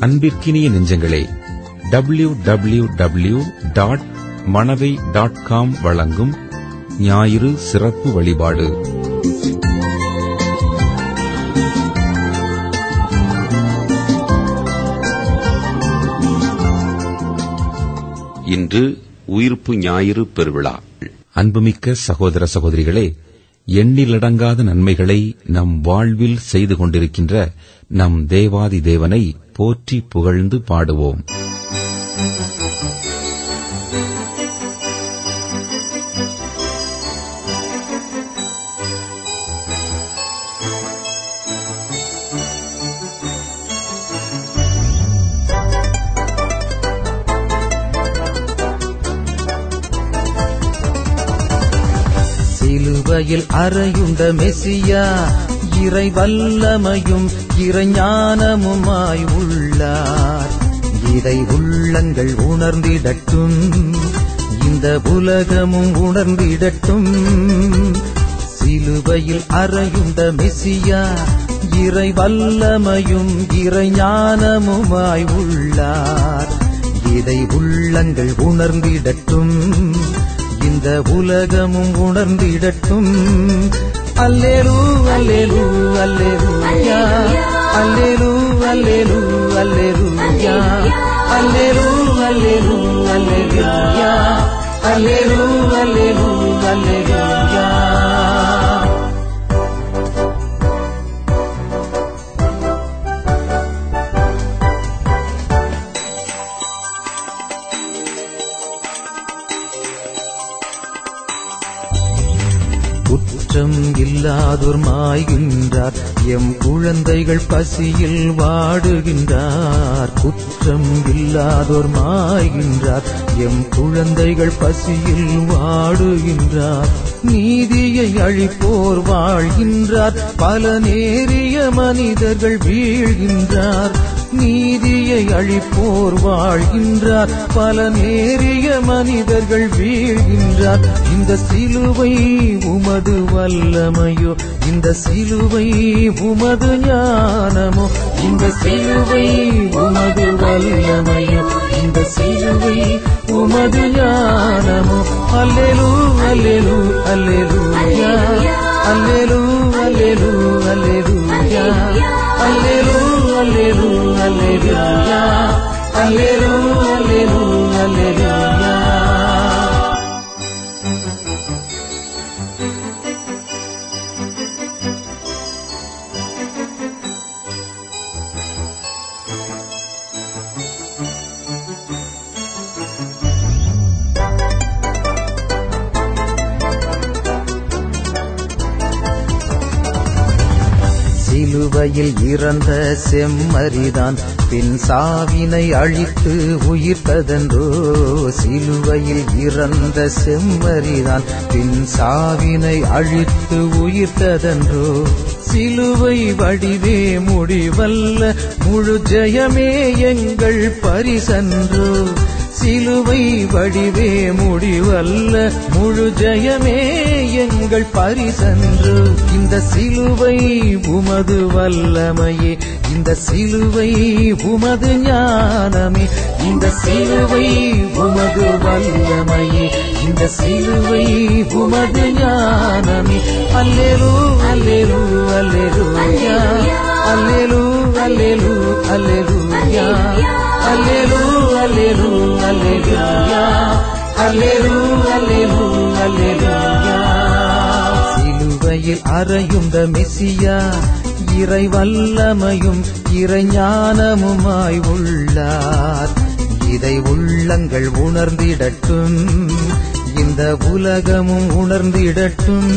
அன்பிற்கினிய நெஞ்சங்களே W W W dot Manavai dot com வழங்கும் ஞாயிறு சிறப்பு வழிபாடு இன்று உயிர்ப்பு ஞாயிறு பெருவிழா அன்புமிக்க சகோதர சகோதரிகளே எண்ணிலடங்காத நன்மைகளை நம் வாழ்வில் செய்து கொண்டிருக்கின்ற நம் தேவாதி தேவனை போற்றி புகழ்ந்து பாடுவோம் சிலுவையில் அறையுண்ட மெசியா இறை வல்லமையும் இறைஞானமுமாய் உள்ளார் இதை உள்ளங்கள் உணர்ந்திடட்டும் இந்த உலகமும் உணர்ந்திடட்டும் சிலுவையில் அறையுண்ட மெசியா இறை வல்லமையும் இறைஞானமுமாய் உள்ளார் இதை உள்ளங்கள் உணர்ந்திடட்டும் இந்த உலகமும் உணர்ந்திடட்டும் அல்லேலு அல்லேலு அல்லேலூயா அல்லேலு அல்லேலு அல்லேலூயா அல்லேலு அல்லேலு அல்லேலூயா அல்லேலு அல்லேலு அல்லேலூயா குற்றம் இல்லாதோர் மாய்கின்றார் எம் குழந்தைகள் பசியில் வாடுகின்றார் குற்றம் இல்லாதோர் மாய்கின்றார் எம் குழந்தைகள் பசியில் வாடுகின்றார் நீதியை அழிப்போர் வாழ்கின்றார் பல நேரிய மனிதர்கள் வீழ்கின்றார் நீதியை அழிப்போர் வாழ்கின்றார் பல நேரிய மனிதர்கள் வீழ்கின்றார் இந்த சிலுவை உமது வல்லமையோ இந்த சிலுவை உமது ஞானமோ இந்த சிலுவை உமது வல்லமையோ இந்த சிலுவை உமது ஞானமோ அல்லேலு அல்லேலு அல்லேலூயா அல்லேலு அல்லேலு அல்லேலூயா அல்லேலு அல்லேலு அல்லேலூயா அல்லேலு அல்லேலு அல்லேலூயா சிலுவையில் இறந்த செம்மறிதான் பின் சாவினை அழித்து உயிர்த்ததென்றோ சிலுவையில் இறந்த செம்மறிதான் பின் சாவினை அழித்து உயிர்த்ததென்றோ சிலுவை வடிவே முடிவல்ல முழு ஜெயமே எங்கள் பரிசன்றோ சிலுவை வடிவே முடிவல்ல முழு ஜெயமே எங்கள் பரிசன்று இந்த சிலுவை உமது வல்லமையே இந்த சிலுவை உமது ஞானமே இந்த சிலுவை உமது வல்லமையே இந்த சிலுவை உமது ஞானமே அல்லேலு அல்லேலு அல்லேலூயா அல்லேலு அல்லேலு அல்லேலூயா அல்லேலு அல்லேலு அல்லேலூயா அல்லேலு அல்லேலு அல்லேலூயா சிலுவையில் அறையுண்ட மெசியா இறை வல்லமையும் இறைஞானமுமாய் உள்ளார் இதை உள்ளங்கள் உணர்ந்திடட்டும் இந்த உலகமும் உணர்ந்திடட்டும்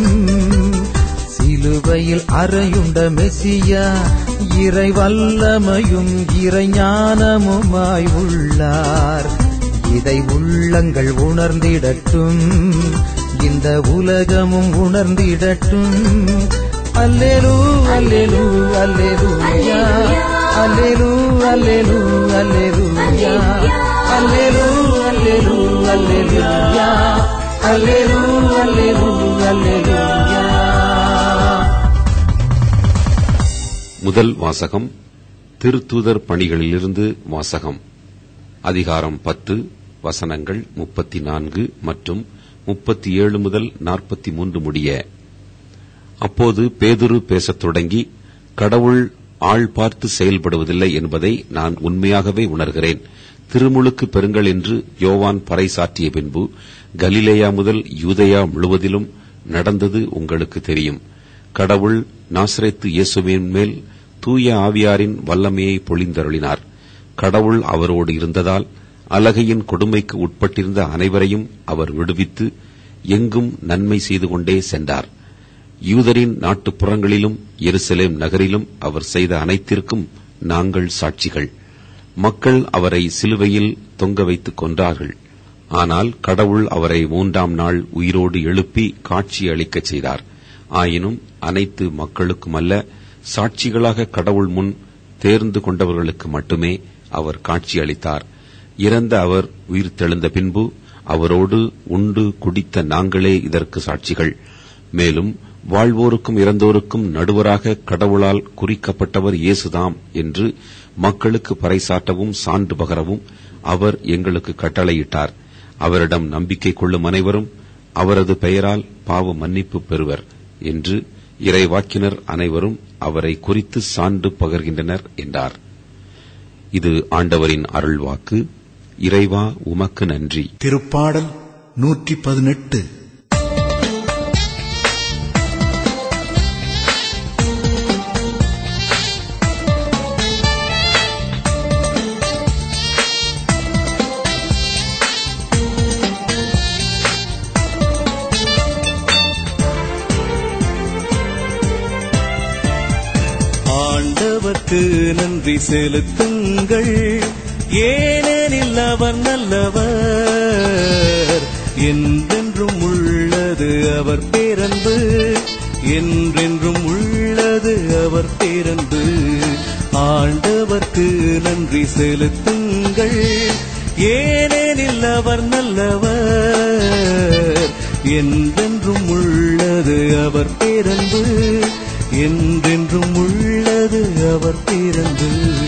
சிலுவையில் அறையுண்ட மெசியா இறை வல்லமையும் இறைஞானமுமாய் உள்ளார் இதை உள்ளங்கள் உணர்ந்திடட்டும் இந்த உலகமும் உணர்ந்திடட்டும் அல்லேலு அல்லேலு அல்லேலூயா அல்லேலு அல்லேலு அல்லேலூயா அல்லேலு அல்லேலு அல்லேலூயா அல்லேலு அல்லேலு அல்லேலூயா முதல் வாசகம் திருத்தூதர் பணிகளிலிருந்து வாசகம் அதிகாரம் பத்து வசனங்கள் முப்பத்தி நான்கு மற்றும் முப்பத்தி ஏழு முதல் நாற்பத்தி மூன்று முடிய அப்போது பேதுரு பேசத் தொடங்கி கடவுள் ஆள் பார்த்து செயல்படுவதில்லை என்பதை நான் உண்மையாகவே உணர்கிறேன் திருமுழுக்கு பெறுங்கள் என்று யோவான் பறைசாற்றிய பின்பு கலிலேயா முதல் யூதயா முழுவதிலும் நடந்தது உங்களுக்கு தெரியும் கடவுள் நாசரேத்து இயேசுவின் மேல் தூய ஆவியாரின் வல்லமையை பொழிந்தருளினார் கடவுள் அவரோடு இருந்ததால் அலகையின் கொடுமைக்கு உட்பட்டிருந்த அனைவரையும் அவர் விடுவித்து எங்கும் நன்மை செய்து கொண்டே சென்றார் யூதரின் நாட்டுப்புறங்களிலும் எருசலேம் நகரிலும் அவர் செய்த அனைத்திற்கும் நாங்கள் சாட்சிகள் மக்கள் அவரை சிலுவையில் தொங்க வைத்துக் கொன்றார்கள் ஆனால் கடவுள் அவரை மூன்றாம் நாள் உயிரோடு எழுப்பி காட்சி அளிக்கச் செய்தார் ஆயினும் அனைத்து மக்களுக்கும் அல்ல சாட்சிகளாக கடவுள் முன் தேர்ந்து கொண்டவர்களுக்கு மட்டுமே அவர் காட்சி அளித்தார் இறந்த அவர் உயிர் தெழுந்த பின்பு அவரோடு உண்டு குடித்த நாங்களே இதற்கு சாட்சிகள் மேலும் வாழ்வோருக்கும் இறந்தோருக்கும் நடுவராக கடவுளால் குறிக்கப்பட்டவர் இயேசுதாம் என்று மக்களுக்கு பறைசாட்டவும் சான்று பகரவும் அவர் எங்களுக்கு கட்டளையிட்டார் அவரிடம் நம்பிக்கை கொள்ளும் அனைவரும் அவரது பெயரால் பாவ மன்னிப்பு பெறுவர் என்று இறைவாக்கினர் அனைவரும் அவரை குறித்து சான்று பகர்கின்றனர் என்றார் இது ஆண்டவரின் அருள்வாக்கு இறைவா உமக்கு நன்றி திருப்பாடல் நூற்றி பதினெட்டு ஆண்டவர்க்கு நன்றி செலுத்துங்கள் ஏனெனில் அவர் நல்லவர் என்றென்றும் உள்ளது அவர் பேரன்பு என்றென்றும் உள்ளது அவர் பேரன்பு ஆண்டவர்க்கு நன்றி செலுத்துங்கள் ஏனெனில் அவர் நல்லவர் என்றென்றும் உள்ளது அவர் பேரன்பு என்றென்றும் உள்ளது அவர் பேரன்பு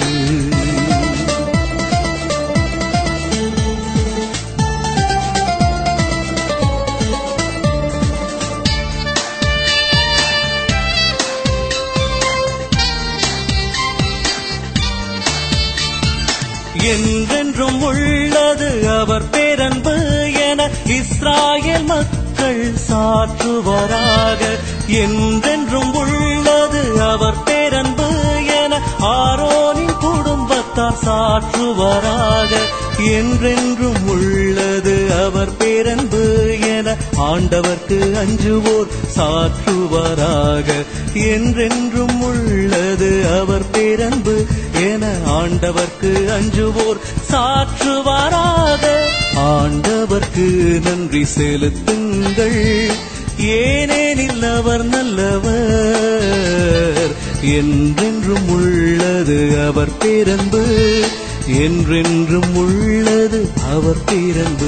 என்றென்றும் உள்ளது அவர் பேரன்பு என இஸ்ராயேல் மக்கள் சாற்றுவாராக என்றென்றும் உள்ளது அவர் பேரன்பு என ஆரோனின் குடும்பத்தார் சாற்றுவாராக என்றென்றும் உள்ளது அவர் பேரன்பு என ஆண்டவர்க்கு அஞ்சுவோர் சாற்றுவாராக என்றென்றும் உள்ளது அவர் பேரன்பு என ஆண்டவர்க்கு அஞ்சுவோர் சாற்றுவாராக ஆண்டவர்க்கு நன்றி செலுத்துங்கள் ஏனெனில் அவர் நல்லவர் என்றென்றும் உள்ளது அவர் பேரன்பு என்றென்றும் உள்ளது அவர் பேரன்பு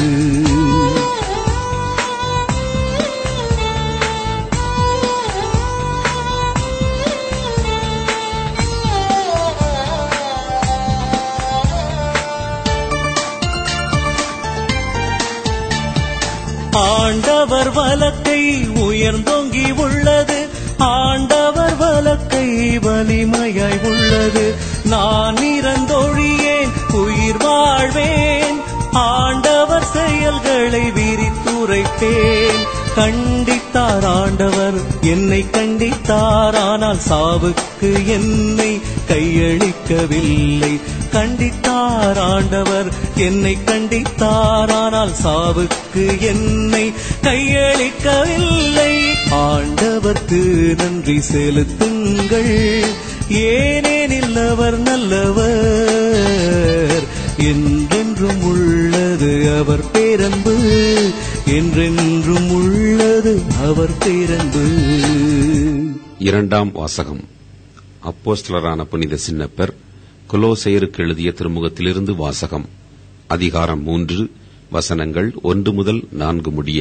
ஆண்டவர் வலக்கை உயர்ந்தோங்கி உள்ளது ஆண்டவர் வலக்கை வலிமையாய் உள்ளது நான் இறந்தொழியேன் உயிர் வாழ்வேன் ஆண்டவர் செயல்களை விரித்துரைப்பேன் கண்டித்தார் ஆண்டவர் என்னை கண்டித்தார் ஆனால் சாவுக்கு என்னை கையளிக்கவில்லை கண்டித்தார் ஆண்டவர் என்னை கண்டித்தார் ஆனால் சாவுக்கு என்னை கையளிக்கவில்லை ஆண்டவர்க்கு நன்றி செலுத்துங்கள் ஏனேனில் அவர் நல்லவர் என்றென்றும் உள்ளது அவர் பேரன்பு என்றென்றும் உள்ளது அவர் பேரன்பு இரண்டாம் வாசகம் அப்போஸ்தலரான புனித சின்னப்பர் கொலோசெயருக்கு எழுதிய திருமுகத்திலிருந்து வாசகம் அதிகாரம் மூன்று வசனங்கள் ஒன்று முதல் நான்கு முடிய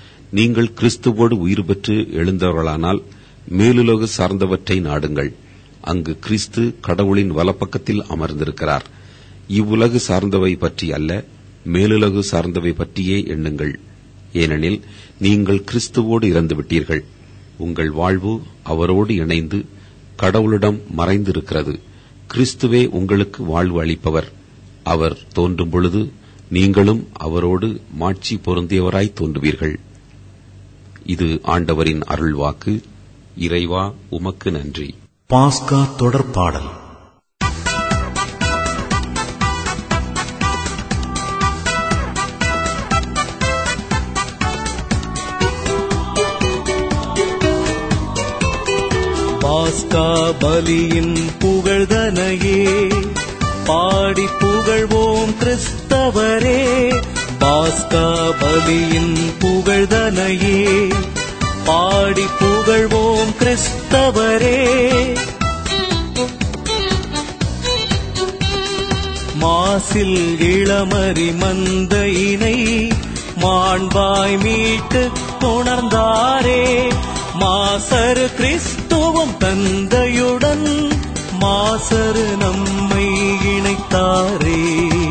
நீங்கள் கிறிஸ்துவோடு உயிர் பெற்று எழுந்தவர்களானால் மேலுலகு சார்ந்தவற்றை நாடுங்கள் அங்கு கிறிஸ்து கடவுளின் வலப்பக்கத்தில் அமர்ந்திருக்கிறார் இவ்வுலகு சார்ந்தவை பற்றி அல்ல மேலுலகு சார்ந்தவை பற்றியே எண்ணுங்கள் ஏனெனில் நீங்கள் கிறிஸ்துவோடு இறந்து விட்டீர்கள் உங்கள் வாழ்வு அவரோடு இணைந்து கடவுளிடம் மறைந்திருக்கிறது கிறிஸ்துவே உங்களுக்கு வாழ்வு அளிப்பவர் அவர் தோன்றும் பொழுது நீங்களும் அவரோடு மாட்சி பொருந்தியவராய் தோன்றுவீர்கள் இது ஆண்டவரின் அருள்வாக்கு இறைவா உமக்கு நன்றி பாஸ்கா தொடர் பாடல் பாஸ்கா பலியின் புகழ்தனையே பாடி புகழ்வோம் கிறிஸ்தவரே பாஸ்கா பலியின் புகழ்தனையே பாடி புகழ்வோம் கிறிஸ்தவரே மாசில் இளமரி மந்தையினை மாண்பாய் மீட்டு கொணர்ந்தாரே மாசரு கிறிஸ்துவும் தந்தையுடன் மாசரு நம்மை இணைத்தாரே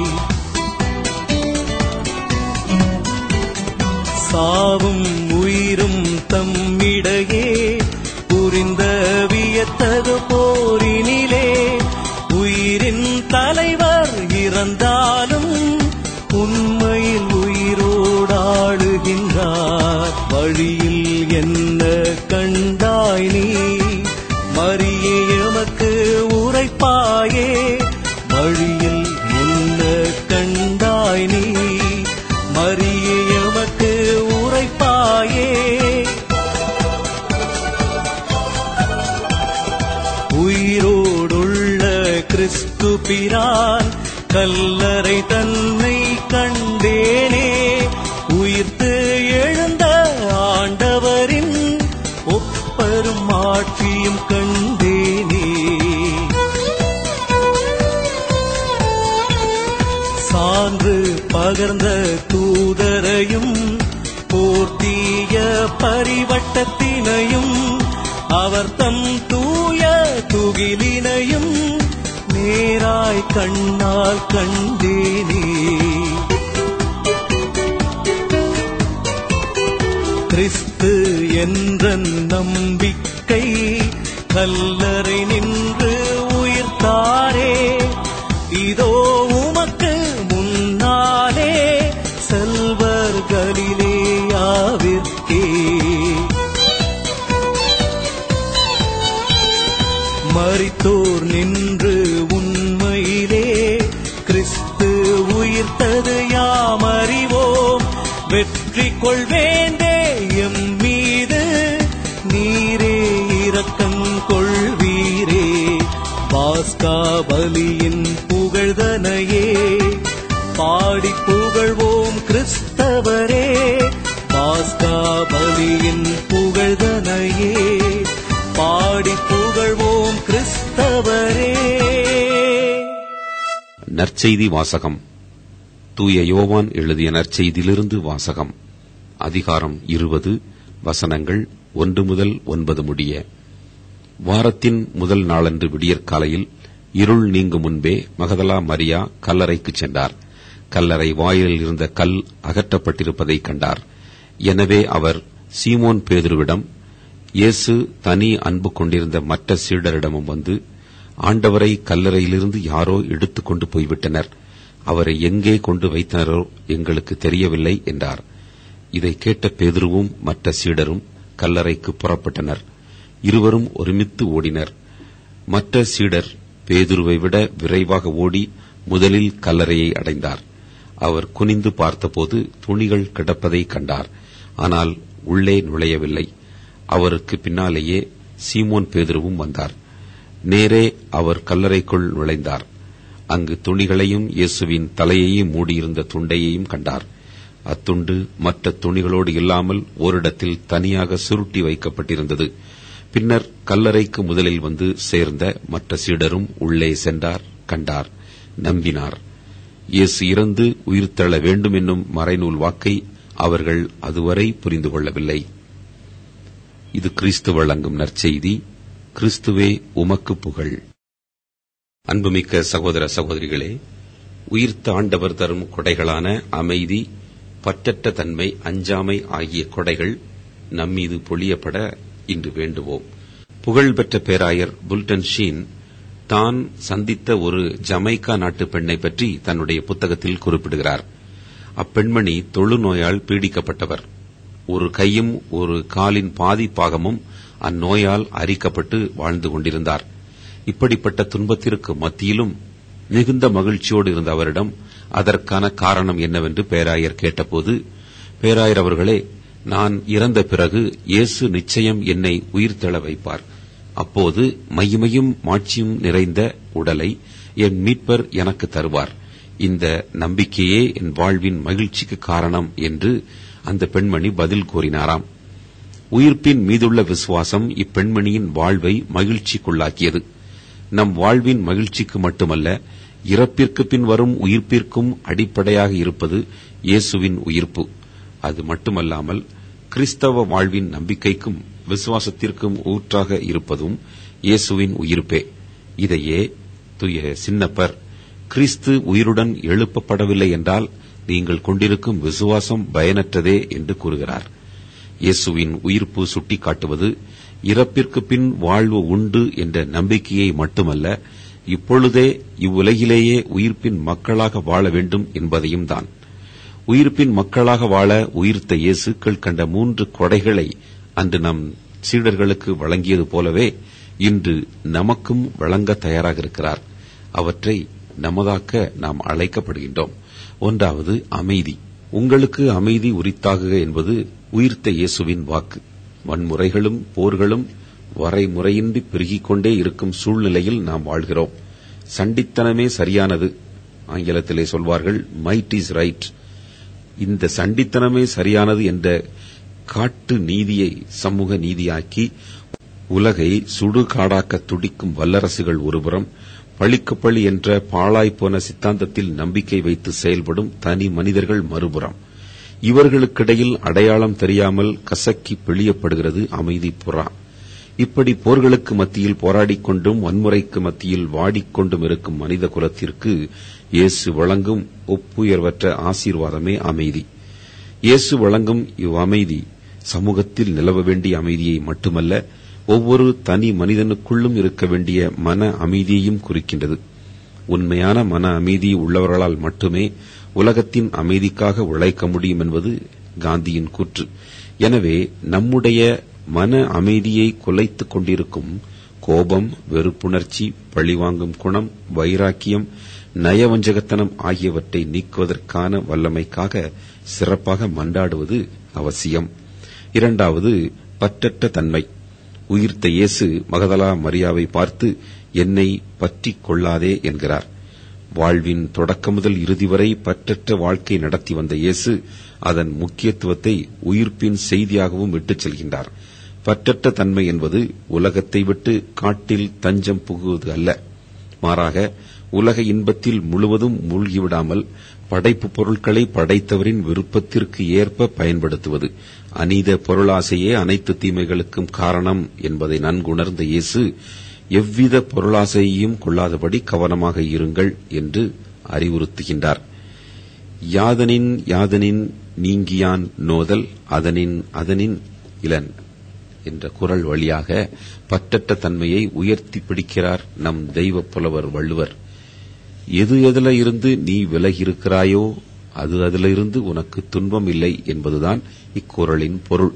சாவும் உயிரும் தம்மிடையே புரிந்த வியத்தகு போரினிலே உயிரின் தலைவர் இறந்தாலும் உண்மையில் உயிரோடாடுகின்றார் வழியில் என்ன கண்டாய் நீ மரியே எமக்கு உரைப்பாயே வழியில் என்ன கண்டாய் நீ மரியே எமக்கு உரைப்பாயே உயிரோடுள்ள கிறிஸ்து பிரான் கல்லறை தன்னை கண்டேனே உயிர்த்து எழுந்த ஆண்டவரின் ஒப்பரும் ஆட்சியும் கண்டேனே சான்று பகர்ந்த தூதரையும் போர்த்திய பரிவட்டத்தினையும் அவர் தம் தூய துகிலினையும் நேராய் கண்ணால் கண்டேனே கிறிஸ்து என்ற நம்பிக்கை கல்லறை நின்று உயிர்த்தாரே இதோ உமக்கு முன்னாலே செல்வர் கலிலேயாவிற்கே மரித்தோர் நின்று உண்மையிலே கிறிஸ்து உயிர்த்தது யாம் அறிவோம் வெற்றி கொள்வேண்டே எம் மீது நீரே இரக்கம் கொள்வீரே பாஸ்கா பலியின் புகழ்தனையே பாடி புகழ்வோம் கிறிஸ்தவரே பாஸ்கா பலியின் புகழ்தனையே பாடி புகழ்வோம் கிறிஸ்தவரே நற்செய்தி வாசகம் தூய யோவான் எழுதிய நற்செய்தியிலிருந்து வாசகம் அதிகாரம் இருபது வசனங்கள் ஒன்று முதல் ஒன்பது முடிய வாரத்தின் முதல் நாளன்று விடியற்காலையில் இருள் நீங்கும் முன்பே மகதலா மரியா கல்லறைக்குச் சென்றார் கல்லறை வாயிலில் இருந்த கல் அகற்றப்பட்டிருப்பதைக் கண்டார் எனவே அவர் சீமோன் பேதுருவிடம் இயேசு தனி அன்பு கொண்டிருந்த மற்ற சீடரிடமும் வந்து ஆண்டவரை கல்லறையிலிருந்து யாரோ எடுத்துக் கொண்டு போய்விட்டனர் அவரை எங்கே கொண்டு வைத்தனரோ எங்களுக்கு தெரியவில்லை என்றார் இதை கேட்ட பேதுருவும் மற்ற சீடரும் கல்லறைக்கு புறப்பட்டனர் இருவரும் ஒருமித்து ஓடினர் மற்ற சீடர் பேதுருவை விட விரைவாக ஓடி முதலில் கல்லறையை அடைந்தார் அவர் குனிந்து பார்த்தபோது துணிகள் கிடப்பதை கண்டார் ஆனால் உள்ளே நுழையவில்லை அவருக்கு பின்னாலேயே சீமோன் பேதுருவும் வந்தார் நேரே அவர் கல்லறைக்குள் நுழைந்தார் அங்கு துணிகளையும் இயேசுவின் தலையையும் மூடியிருந்த துண்டையையும் கண்டார் அத்துண்டு மற்ற துணிகளோடு இல்லாமல் ஓரிடத்தில் தனியாக சுருட்டி வைக்கப்பட்டிருந்தது பின்னர் கல்லறைக்கு முதலில் வந்து சேர்ந்த மற்ற சீடரும் உள்ளே சென்றார் கண்டார் நம்பினார் இயேசு இறந்து உயிர்த்தெழ வேண்டும் என்னும் மறைநூல் வாக்கை அவர்கள் அதுவரை புரிந்து கொள்ளவில்லை இது கிறிஸ்து வழங்கும் நற்செய்தி கிறிஸ்துவே உமக்கு புகழ் அன்புமிக்க சகோதர சகோதரிகளே உயிர்த்த ஆண்டவர் தரும் கொடைகளான அமைதி பற்றற்ற தன்மை அஞ்சாமை ஆகிய கொடைகள் நம்மீது பொழியப்பட இன்று வேண்டுவோம் புகழ்பெற்ற பேராயர் புல்டன் ஷீன் தான் சந்தித்த ஒரு ஜமைக்கா நாட்டு பெண்ணை பற்றி தன்னுடைய புத்தகத்தில் குறிப்பிடுகிறார் அப்பெண்மணி தொழுநோயால் பீடிக்கப்பட்டவர் ஒரு கையும் ஒரு காலின் பாதி பாகமும் அந்நோயால் அரிக்கப்பட்டு வாழ்ந்து கொண்டிருந்தார் இப்படிப்பட்ட துன்பத்திற்கு மத்தியிலும் மிகுந்த மகிழ்ச்சியோடு இருந்த அவரிடம் அதற்கான காரணம் என்னவென்று பேராயர் கேட்டபோது பேராயர் அவர்களே நான் இறந்த பிறகு இயேசு நிச்சயம் என்னை உயிர்த்தெழ வைப்பார் அப்போது மையுமையும் மாட்சியும் நிறைந்த உடலை என் மீட்பர் எனக்கு தருவார் இந்த நம்பிக்கையே என் வாழ்வின் மகிழ்ச்சிக்கு காரணம் என்று அந்த பெண்மணி பதில் கூறினாராம் உயிர்ப்பின் மீதுள்ள விசுவாசம் இப்பெண்மணியின் வாழ்வை மகிழ்ச்சிக்குள்ளாக்கியது நம் வாழ்வின் மகிழ்ச்சிக்கு மட்டுமல்ல இறப்பிற்கு பின் வரும் உயிர்ப்பிற்கும் அடிப்படையாக இருப்பது இயேசுவின் உயிர்ப்பு அது மட்டுமல்லாமல் கிறிஸ்தவ வாழ்வின் நம்பிக்கைக்கும் விசுவாசத்திற்கும் ஊற்றாக இருப்பதும் இயேசுவின் உயிர்ப்பே இதையே துய சின்னப்பர் கிறிஸ்து உயிருடன் எழுப்பப்படவில்லை என்றால் நீங்கள் கொண்டிருக்கும் விசுவாசம் பயனற்றதே என்று கூறுகிறார் இயேசுவின் உயிர்ப்பு சுட்டிக்காட்டுவது இறப்பிற்கு பின் வாழ்வு உண்டு என்ற நம்பிக்கையை மட்டுமல்ல இப்பொழுதே இவ்வுலகிலேயே உயிர்ப்பின் மக்களாக வாழ வேண்டும் என்பதையும் தான் உயிர்ப்பின் மக்களாக வாழ உயிர்த்த இயேசு கண்ட மூன்று கொடைகளை அன்று நம் சீடர்களுக்கு வழங்கியது போலவே இன்று நமக்கும் வழங்க தயாராக இருக்கிறார் அவற்றை நமதாக்க நாம் அழைக்கப்படுகின்றோம் ஒன்றாவது அமைதி உங்களுக்கு அமைதி உரித்தாகுக என்பது உயிர்த்த இயேசுவின் வாக்கு வன்முறைகளும் போர்களும் வரைமுறையின்றி பெருகிக் கொண்டே இருக்கும் சூழ்நிலையில் நாம் வாழ்கிறோம் சண்டித்தனமே சரியானது ஆங்கிலத்திலே சொல்வார்கள் மைட் இஸ் ரைட் இந்த சண்டித்தனமே சரியானது என்ற காட்டு நீதியை சமூக நீதியாக்கி உலகை சுடுகாடாக்க துடிக்கும் வல்லரசுகள் ஒருபுறம் பழிக்கு பழி என்ற பாழாய்ப்போன சித்தாந்தத்தில் நம்பிக்கை வைத்து செயல்படும் தனி மனிதர்கள் மறுபுறம் இவர்களுக்கிடையில் அடையாளம் தெரியாமல் கசக்கி பிழியப்படுகிறது அமைதி புறா இப்படி போர்களுக்கு மத்தியில் போராடிக் கொண்டும் வன்முறைக்கு மத்தியில் வாடிக்கொண்டும் இருக்கும் மனித குலத்திற்கு இயேசு வழங்கும் ஒப்புயர்வற்ற ஆசீர்வாதமே அமைதி இயேசு வழங்கும் இவ்வமைதி சமூகத்தில் நிலவ வேண்டிய அமைதியை மட்டுமல்ல ஒவ்வொரு தனி மனிதனுக்குள்ளும் இருக்க வேண்டிய மன அமைதியையும் குறிக்கின்றது உண்மையான மன அமைதி உள்ளவர்களால் மட்டுமே உலகத்தின் அமைதிக்காக உழைக்க முடியும் என்பது காந்தியின் கூற்று எனவே நம்முடைய மன அமைதியை குலைத்துக் கொண்டிருக்கும் கோபம் வெறுப்புணர்ச்சி பழிவாங்கும் குணம் வைராக்கியம் நயவஞ்சகத்தனம் ஆகியவற்றை நீக்குவதற்கான வல்லமைக்காக சிறப்பாக மன்றாடுவது அவசியம் இரண்டாவது பற்றற்ற தன்மை உயிர்த்த இயேசு மகதலா மரியாவை பார்த்து என்னை பற்றிக் கொள்ளாதே என்கிறார் வாழ்வின் தொடக்க முதல் இறுதி வரை பற்றற்ற வாழ்க்கை நடத்தி வந்த இயேசு அதன் முக்கியத்துவத்தை உயிர்ப்பின் செய்தியாகவும் விட்டுச் செல்கின்றார் பற்றற்ற தன்மை என்பது உலகத்தை விட்டு காட்டில் தஞ்சம் புகுவது அல்ல மாறாக உலக இன்பத்தில் முழுவதும் மூழ்கிவிடாமல் படைப்பு பொருட்களை படைத்தவரின் விருப்பத்திற்கு ஏற்ப பயன்படுத்துவது அநீத பொருளாசையே அனைத்து தீமைகளுக்கும் காரணம் என்பதை நன்குணர்ந்த இயேசு எவ்வித பொருளாசையையும் கொள்ளாதபடி கவனமாக இருங்கள் என்று அறிவுறுத்துகின்றார் யாதனின் யாதனின் நீங்கியான் நோதல் அதனின் அதனின் இளன் என்ற குரல் வழியாக பற்றற்ற தன்மையை உயர்த்தி பிடிக்கிறார் நம் தெய்வ புலவர் வள்ளுவர் எது எதில இருந்து நீ விலகியிருக்கிறாயோ அது அதிலிருந்து உனக்கு துன்பம் இல்லை என்பதுதான் இக்குறளின் பொருள்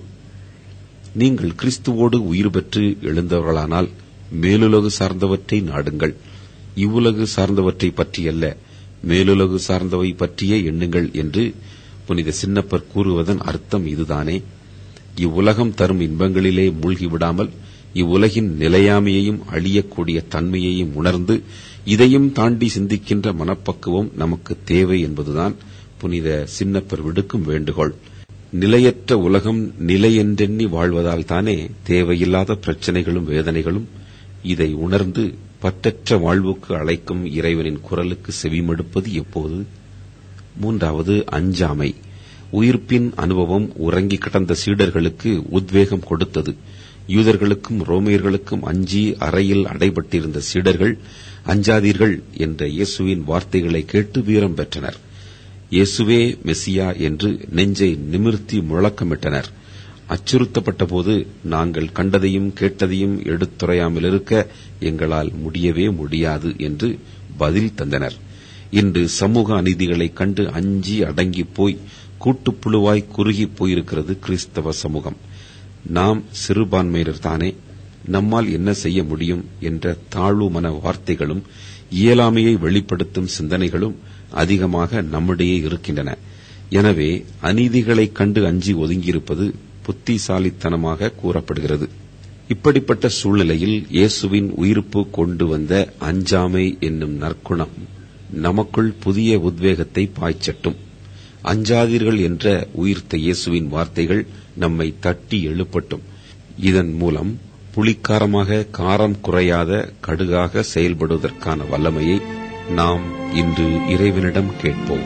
நீங்கள் கிறிஸ்துவோடு உயிர் பெற்று எழுந்தவர்களானால் மேலுலகு சார்ந்தவற்றை நாடுங்கள் இவ்வுலகு சார்ந்தவற்றை பற்றியல்ல மேலுலகு சார்ந்தவை பற்றியே எண்ணுங்கள் என்று புனித சின்னப்பர் கூறுவதன் அர்த்தம் இதுதானே இவ்வுலகம் தரும் இன்பங்களிலே மூழ்கிவிடாமல் இவ்வுலகின் நிலையாமையையும் அழியக்கூடிய தன்மையையும் உணர்ந்து இதையும் தாண்டி சிந்திக்கின்ற மனப்பக்குவம் நமக்கு தேவை என்பதுதான் புனித சின்னப்பர் விடுக்கும் வேண்டுகோள் நிலையற்ற உலகம் நிலையென்றெண்ணி வாழ்வதால் தானே தேவையில்லாத பிரச்சனைகளும் வேதனைகளும் இதை உணர்ந்து பற்றற்ற வாழ்வுக்கு அழைக்கும் இறைவனின் குரலுக்கு செவிமடுப்பது எப்போது மூன்றாவது அஞ்சாமை உயிர்ப்பின் அனுபவம் உறங்கி கிடந்த சீடர்களுக்கு உத்வேகம் கொடுத்தது யூதர்களுக்கும் ரோமியர்களுக்கும் அஞ்சி அறையில் அடைபட்டிருந்த சீடர்கள் அஞ்சாதீர்கள் என்ற இயேசுவின் வார்த்தைகளை கேட்டு வீரம் பெற்றனர் இயேசுவே மெசியா என்று நெஞ்சை நிமிர்த்தி முழக்கமிட்டனர் அச்சுறுத்தப்பட்டபோது நாங்கள் கண்டதையும் கேட்டதையும் எடுத்துரையாமல் இருக்க எங்களால் முடியவே முடியாது என்று பதில் தந்தனர் இன்று சமூக அநீதிகளை கண்டு அஞ்சி அடங்கி போய் கூட்டுப்புழுவாய் குறுகி போயிருக்கிறது கிறிஸ்தவ சமூகம் நாம் சிறுபான்மையினர் தானே நம்மால் என்ன செய்ய முடியும் என்ற தாழ்வு மன வார்த்தைகளும் இயலாமையை வெளிப்படுத்தும் சிந்தனைகளும் அதிகமாக நம்மிடையே இருக்கின்றன எனவே அநீதிகளைக் கண்டு அஞ்சி ஒதுங்கியிருப்பது புத்திசாலித்தனமாக கூறப்படுகிறது இப்படிப்பட்ட சூழ்நிலையில் இயேசுவின் உயிர்ப்பு கொண்டு வந்த அஞ்சாமை என்னும் நற்குணம் நமக்குள் புதிய உத்வேகத்தை பாய்ச்சட்டும் அஞ்சாதீர்கள் என்ற உயிர்த்த இயேசுவின் வார்த்தைகள் நம்மை தட்டி எழுப்பட்டும் இதன் மூலம் புளிக்காரமாக காரம் குறையாத கடுகாக செயல்படுவதற்கான வல்லமையை நாம் இன்று இறைவனிடம் கேட்போம்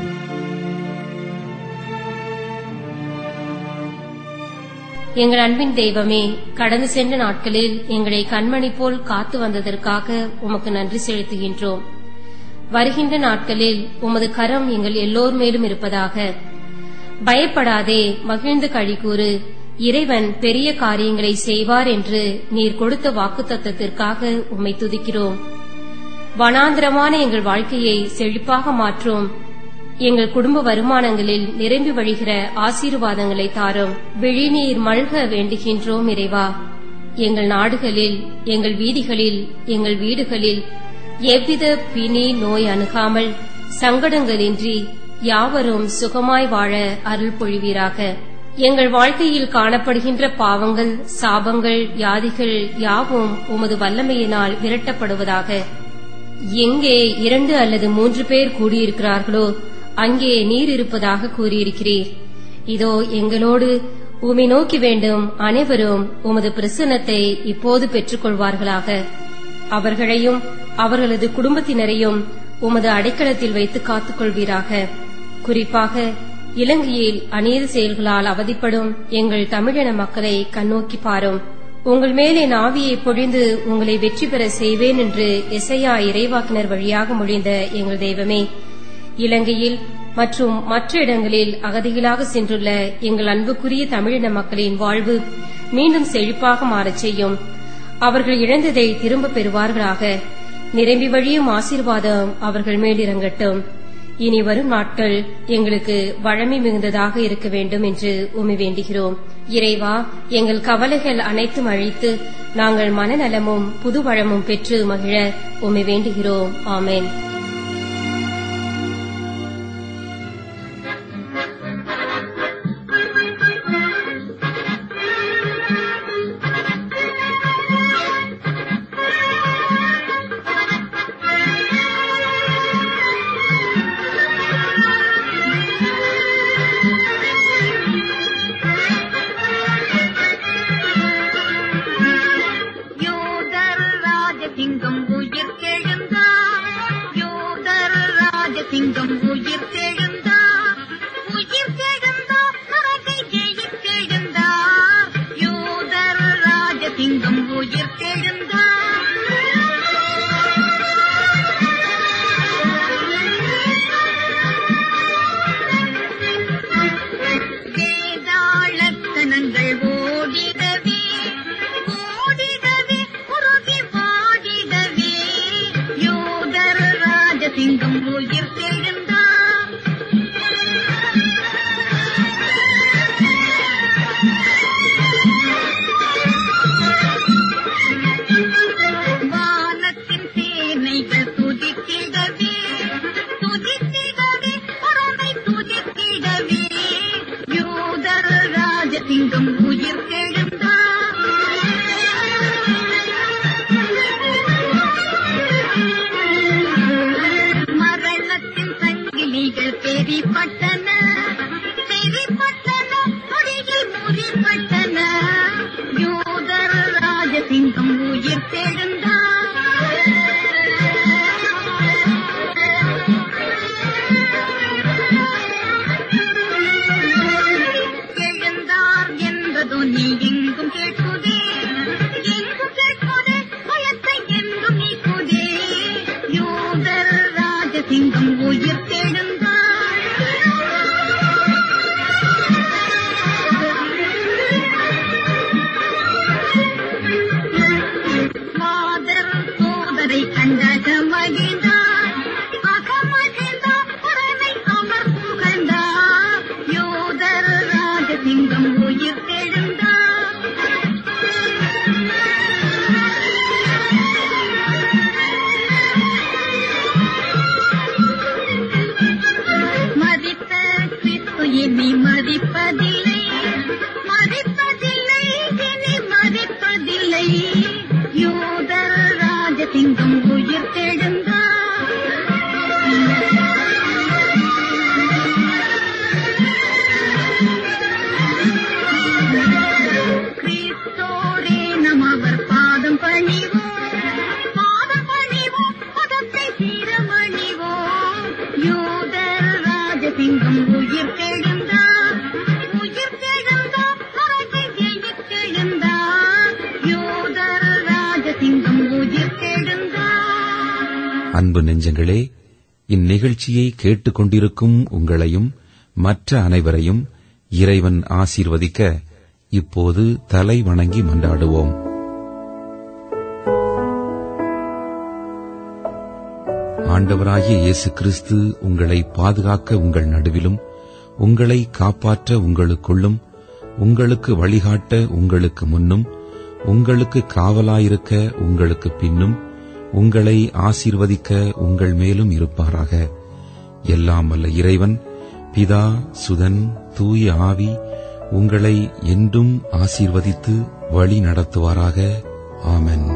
எங்கள் அன்பின் தெய்வமே கடந்து சென்ற நாட்களில் எங்களை கண்மணி போல் காத்து வந்ததற்காக உமக்கு நன்றி செலுத்துகின்றோம் வருகின்ற நாட்களில் உமது கரம் எங்கள் எல்லோர் மேலும் இருப்பதாக பயப்படாதே மகிழ்ந்து கழிகூறு இறைவன் பெரிய காரியங்களை செய்வார் என்று நீர் கொடுத்த வாக்குத்தத்தத்திற்காக உம்மை துதிக்கிறோம் வனாந்திரமான எங்கள் வாழ்க்கையை செழிப்பாக மாற்றும் எங்கள் குடும்ப வருமானங்களில் நிரம்பி வழிகிற ஆசீர்வாதங்களை தாரும் விழிநீர் மல்க வேண்டுகின்றோம் இறைவா எங்கள் நாடுகளில் எங்கள் வீதிகளில் எங்கள் வீடுகளில் எவ்வித பிணி நோய் அணுகாமல் சங்கடங்களின்றி யாவரும் சுகமாய் வாழ அருள் பொழிவீராக எங்கள் வாழ்க்கையில் காணப்படுகின்ற பாவங்கள் சாபங்கள் வியாதிகள் யாவும் உமது வல்லமையினால் விரட்டப்படுவதாக எங்கே இரண்டு அல்லது மூன்று பேர் கூடியிருக்கிறார்களோ அங்கே நீர் இருப்பதாக கூறியிருக்கிறீர் இதோ எங்களோடு உமை நோக்கி வேண்டும் அனைவரும் உமது பிரசன்னத்தை இப்போது பெற்றுக்கொள்வார்களாக அவர்களையும் அவர்களது குடும்பத்தினரையும் உமது அடைக்கலத்தில் வைத்து காத்துக்கொள்வீராக குறிப்பாக இலங்கையில் அநீதி செயல்களால் அவதிப்படும் எங்கள் தமிழின மக்களை கண்ணோக்கி பாரும் உங்கள் மேலே நாவியை பொழிந்து உங்களை வெற்றி பெற செய்வேன் என்று எசையா இறைவாக்கினர் வழியாக மொழிந்த எங்கள் தெய்வமே இலங்கையில் மற்றும் மற்ற இடங்களில் அகதிகளாக சென்றுள்ள எங்கள் அன்புக்குரிய தமிழின மக்களின் வாழ்வு மீண்டும் செழிப்பாக மாறச் செய்யும் அவர்கள் இழந்ததை திரும்ப பெறுவார்களாக நிரம்பி வழியும் ஆசீர்வாதம் அவர்கள் மேல் இறங்கட்டும் இனி வரும் நாட்கள் எங்களுக்கு வழமை மிகுந்ததாக இருக்க வேண்டும் என்று உமி வேண்டுகிறோம் இறைவா எங்கள் கவலைகள் அனைத்தும் அழித்து நாங்கள் மனநலமும் புது வளமும் பெற்று மகிழ உம்மை வேண்டுகிறோம் ஆமென் யோதர் ராஜசிங்கம் உயிர் தெழுந்தார் யோதர் ராஜசிங்கம் உயிர் தெழுந்தார் உயிர் தெழுந்தார் நரகை ஜெயித்தெழுந்தார் யோதர் ராஜசிங்கம் உயிர் தெழுந்தார் வேதாளத்தனங்கள் ஓடிடவே ஓடிடவே உருகி வாடிடவே யோதர் ராஜசிங்கம் உயிர் தெழுந்தார் வானத்தின் சேனைகள் துதித்திடவே துதித்திடவே பறவை துதித்திடவே யூதர் ராஜசிங்கம் உயிர் தெழுந்தார் மரணத்தின் சங்கிலிகள் பெரிப்பட்டன பெரிப்பட்டன நொடியில் முறிப்பட்டன யூதர் ராஜசிங்கம் உயிர் தெழுந்தார் எழுந்தார் என்பதோ நீ எங்கும் கேட்குதே கிறிஸ்தோரே நம் அவர் பாதம் பணிவோம் பாதம் பணிவோம் பதத்தை சீரமணிவோம் யூதர் ராஜசிங்கம் உயிர் தெழுந்தார் உயிர் தெழுந்தார் அரசை ஜெயித்தெழுந்தார் யூதர் ராஜசிங்கம் உயிர் தெழுந்தார் அன்பு நெஞ்சங்களே இந்நிகழ்ச்சியை கேட்டுக்கொண்டிருக்கும் உங்களையும் மற்ற அனைவரையும் இறைவன் ஆசீர்வதிக்க இப்போது தலை வணங்கி மன்றாடுவோம் ஆண்டவராகிய இயேசு கிறிஸ்து உங்களை பாதுகாக்க உங்கள் நடுவிலும் உங்களை காப்பாற்ற உங்களுக்குள்ளும் உங்களுக்கு வழிகாட்ட உங்களுக்கு முன்னும் உங்களுக்கு காவலாயிருக்க உங்களுக்கு பின்னும் உங்களை ஆசீர்வதிக்க உங்கள் மேலும் இருப்பாராக எல்லாம் வல்ல இறைவன் பிதா சுதன் தூய ஆவி உங்களை என்றும் ஆசீர்வதித்து வழி நடத்துவாராக ஆமென்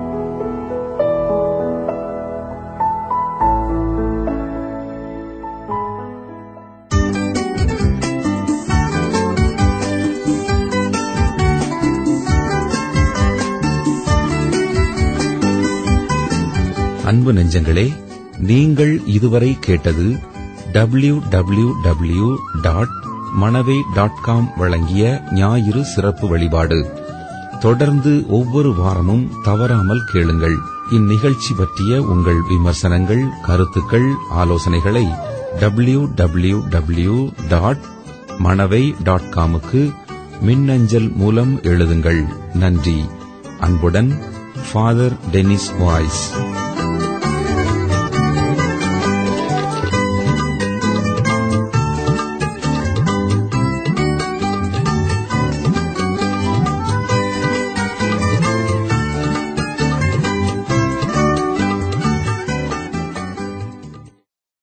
அன்பு நெஞ்சங்களே நீங்கள் இதுவரை கேட்டது W W W dot Manavai dot com வழங்கிய ஞாயிறு சிறப்பு வழிபாடு தொடர்ந்து ஒவ்வொரு வாரமும் தவறாமல் கேளுங்கள் இந்நிகழ்ச்சி பற்றிய உங்கள் விமர்சனங்கள் கருத்துக்கள் ஆலோசனைகளை W W W dot Manavai dot காமுக்கு மின்னஞ்சல் மூலம் எழுதுங்கள் நன்றி அன்புடன் ஃபாதர் டெனிஸ் வாய்ஸ்